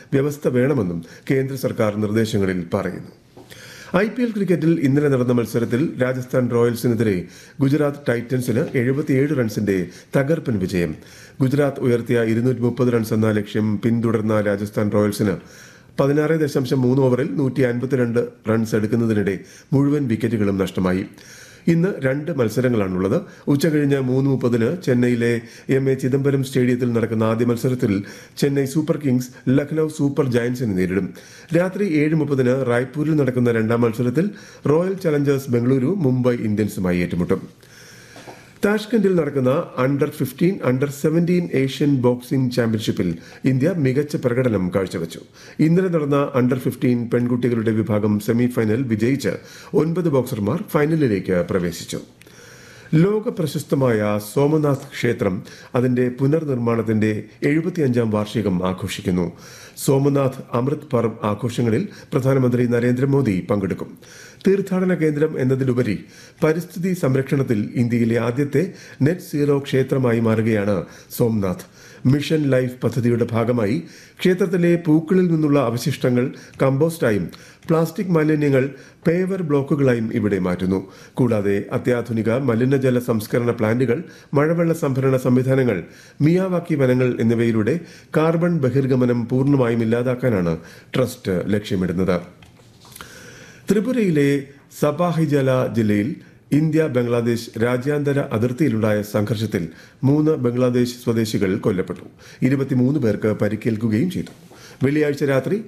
വ്യവസ്ഥ വേണമെന്നും കേന്ദ്ര സർക്കാർ നിർദ്ദേശങ്ങളിൽ പറയുന്നു ഐ പി എൽ ക്രിക്കറ്റിൽ ഇന്നലെ നടന്ന മത്സരത്തിൽ രാജസ്ഥാൻ റോയൽസിനെതിരെ ഗുജറാത്ത് ടൈറ്റൻസിന് എഴുപത്തിയേഴ് റൺസിന്റെ തകർപ്പൻ വിജയം ഗുജറാത്ത് ഉയർത്തിയ ഇരുന്നൂറ്റി മുപ്പത് റൺസ് എന്ന ലക്ഷ്യം പിന്തുടർന്ന രാജസ്ഥാൻ റോയൽസിന് പതിനാറ് ദശാംശം മൂന്ന് ഓവറിൽ നൂറ്റി അൻപത്തിരണ്ട് റൺസ് എടുക്കുന്നതിനിടെ മുഴുവൻ വിക്കറ്റുകളും നഷ്ടമായി ഇന്ന് രണ്ട് മത്സരങ്ങളാണുള്ളത് ഉച്ചകഴിഞ്ഞ് മൂന്ന് മുപ്പതിന് ചെന്നൈയിലെ എം എ ചിദംബരം സ്റ്റേഡിയത്തിൽ നടക്കുന്ന ആദ്യ മത്സരത്തിൽ Chennai super kings Lucknow super ജയന്റ്സിനെ നേരിടും രാത്രി ഏഴ് മുപ്പതിന് റായ്പൂരിൽ നടക്കുന്ന രണ്ടാം മത്സരത്തിൽ റോയൽ ചലഞ്ചേഴ്സ് ബംഗളൂരു മുംബൈ ഇന്ത്യൻസുമായി ഏറ്റുമുട്ടും താഷ്കണ്ടിൽ നടക്കുന്ന under fifteen under seventeen Asian boxing ചാമ്പ്യൻഷിപ്പിൽ ഇന്ത്യ മികച്ച പ്രകടനം കാഴ്ചവെച്ചു ഇന്നലെ നടന്ന അണ്ടർ ഫിഫ്റ്റീൻ പെൺകുട്ടികളുടെ വിഭാഗം സെമി ഫൈനൽ വിജയിച്ച് ഒൻപത് ബോക്സർമാർ ഫൈനലിലേക്ക് പ്രവേശിച്ചു ലോക പ്രശസ്തമായ സോമനാഥ് ക്ഷേത്രം അതിന്റെ പുനർനിർമ്മാണത്തിന്റെ എഴുപത്തിയഞ്ചാം വാർഷികം ആഘോഷിക്കുന്നു സോമനാഥ് അമൃത് പർവ് ആഘോഷങ്ങളിൽ പ്രധാനമന്ത്രി നരേന്ദ്രമോദി പങ്കെടുക്കും തീർത്ഥാടന കേന്ദ്രം എന്നതിലുപരി പരിസ്ഥിതി സംരക്ഷണത്തിൽ ഇന്ത്യയിലെ ആദ്യത്തെ നെറ്റ് സീറോ ക്ഷേത്രമായി മാറുകയാണ് സോംനാഥ് മിഷൻ ലൈഫ് പദ്ധതിയുടെ ഭാഗമായി ക്ഷേത്രത്തിലെ പൂക്കളിൽ നിന്നുള്ള അവശിഷ്ടങ്ങൾ കമ്പോസ്റ്റായും പ്ലാസ്റ്റിക് മാലിന്യങ്ങൾ പേവർ ബ്ലോക്കുകളായും ഇവിടെ മാറ്റുന്നു കൂടാതെ അത്യാധുനിക മലിനജല സംസ്കരണ പ്ലാന്റുകൾ മഴവെള്ള സംഭരണ സംവിധാനങ്ങൾ മിയാവാക്കി വനങ്ങൾ എന്നിവയിലൂടെ കാർബൺ ബഹിർഗമനം പൂർണ്ണമായും ഇല്ലാതാക്കാനാണ് ട്രസ്റ്റ് ലക്ഷ്യമിടുന്നത് ത്രിപുരയിലെ സപാഹിജല ജില്ലയിൽ ഇന്ത്യ ബംഗ്ലാദേശ് രാജ്യാന്തര അതിർത്തിയിലുണ്ടായ സംഘർഷത്തിൽ മൂന്ന് ബംഗ്ലാദേശ് സ്വദേശികൾ കൊല്ലപ്പെട്ടു ഇരുപത്തിമൂന്ന് പേർക്ക് പരിക്കേൽക്കുകയും ചെയ്തു വെള്ളിയാഴ്ച രാത്രി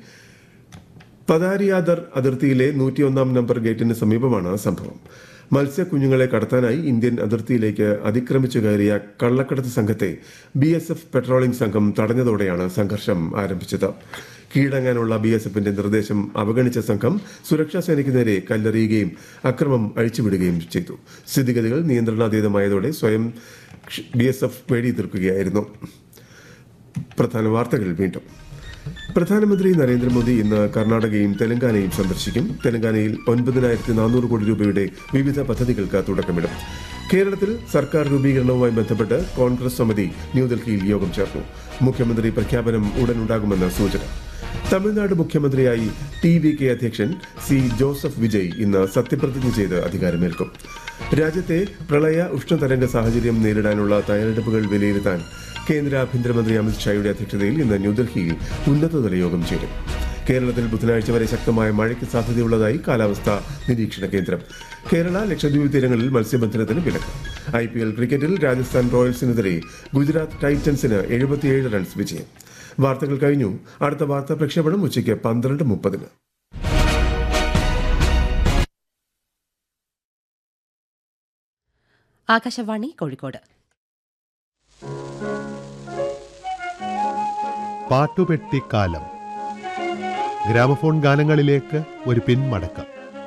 പതാരിയാദർ അതിർത്തിയിലെ നൂറ്റിയൊന്നാം നമ്പർ ഗേറ്റിന് സമീപമാണ് സംഭവം മത്സ്യക്കുഞ്ഞുങ്ങളെ കടത്താനായി ഇന്ത്യൻ അതിർത്തിയിലേക്ക് അതിക്രമിച്ചു കയറിയ കള്ളക്കടത്ത് സംഘത്തെ ബി എസ് എഫ് പെട്രോളിംഗ് സംഘം തടഞ്ഞതോടെയാണ് സംഘർഷം ആരംഭിച്ചത് കീഴടങ്ങാനുള്ള ബി എസ് എഫിന്റെ നിർദ്ദേശം അവഗണിച്ച സംഘം സുരക്ഷാ സേനയ്ക്ക് നേരെ കല്ലെറിയുകയും അക്രമം അഴിച്ചുവിടുകയും ചെയ്തു സ്ഥിതിഗതികൾ നിയന്ത്രണാതീതമായതോടെ സ്വയം ബി എസ് എഫ് വെടിയുതിർക്കുകയായിരുന്നു പ്രധാന വാർത്തകൾ വീണ്ടും പ്രധാനമന്ത്രി നരേന്ദ്രമോദി ഇന്ന് കർണാടകയും തെലങ്കാനയും സന്ദർശിക്കും തെലങ്കാനയിൽ ഒൻപതിനായിരത്തി നാനൂറ് കോടി രൂപയുടെ വിവിധ പദ്ധതികൾക്ക് തുടക്കമിടും കേരളത്തിൽ സർക്കാർ രൂപീകരണവുമായി ബന്ധപ്പെട്ട് കോൺഗ്രസ് സമിതി ന്യൂഡൽഹിയിൽ യോഗം ചേർന്നു മുഖ്യമന്ത്രി പ്രഖ്യാപനം ഉടനുണ്ടാകുമെന്ന് സൂചന തമിഴ്നാട് മുഖ്യമന്ത്രിയായി ടി വി കെ അധ്യക്ഷൻ സി ജോസഫ് വിജയ് ഇന്ന് സത്യപ്രതിജ്ഞ ചെയ്ത് അധികാരമേൽക്കും രാജ്യത്തെ പ്രളയ ഉഷ്ണതരംഗ സാഹചര്യം നേരിടാനുള്ള തയ്യാറെടുപ്പുകൾ വിലയിരുത്താൻ കേന്ദ്ര ആഭ്യന്തരമന്ത്രി അമിത്ഷായുടെ അധ്യക്ഷതയിൽ ഇന്ന് ന്യൂഡൽഹിയിൽ ഉന്നതതല യോഗം ചേരും കേരളത്തിൽ ബുധനാഴ്ച വരെ ശക്തമായ മഴയ്ക്ക് സാധ്യതയുള്ളതായി കാലാവസ്ഥാ നിരീക്ഷണ കേന്ദ്രം കേരള ലക്ഷദ്വീപ് തീരങ്ങളിൽ മത്സ്യബന്ധനത്തിന് വിലക്ക് ഐ പി എൽ ക്രിക്കറ്റിൽ രാജസ്ഥാൻ റോയൽസിനെതിരെ ഗുജറാത്ത് ടൈറ്റൻസിന് എഴുപത്തിയേഴ് റൺസ് വിജയം വാർത്തകൾ കഴിഞ്ഞു അടുത്ത വാർത്താ പ്രക്ഷേപണം ഉച്ചയ്ക്ക് പന്ത്രണ്ട് മുപ്പതിന് ആകാശവാണി കോഴിക്കോട് പാട്ടുപെട്ടിക്കാലം ഗ്രാമഫോൺ ഗാനങ്ങളിലേക്ക് ഒരു പിന്മടക്കം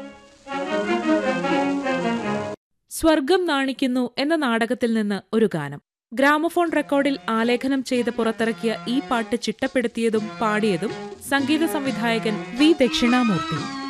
സ്വർഗം നാണിക്കുന്നു എന്ന നാടകത്തിൽ നിന്ന് ഒരു ഗാനം ഗ്രാമഫോൺ റെക്കോർഡിൽ ആലേഖനം ചെയ്ത് പുറത്തിറക്കിയ ഈ പാട്ട് ചിട്ടപ്പെടുത്തിയതും പാടിയതും സംഗീത സംവിധായകൻ വി ദക്ഷിണാമൂർത്തി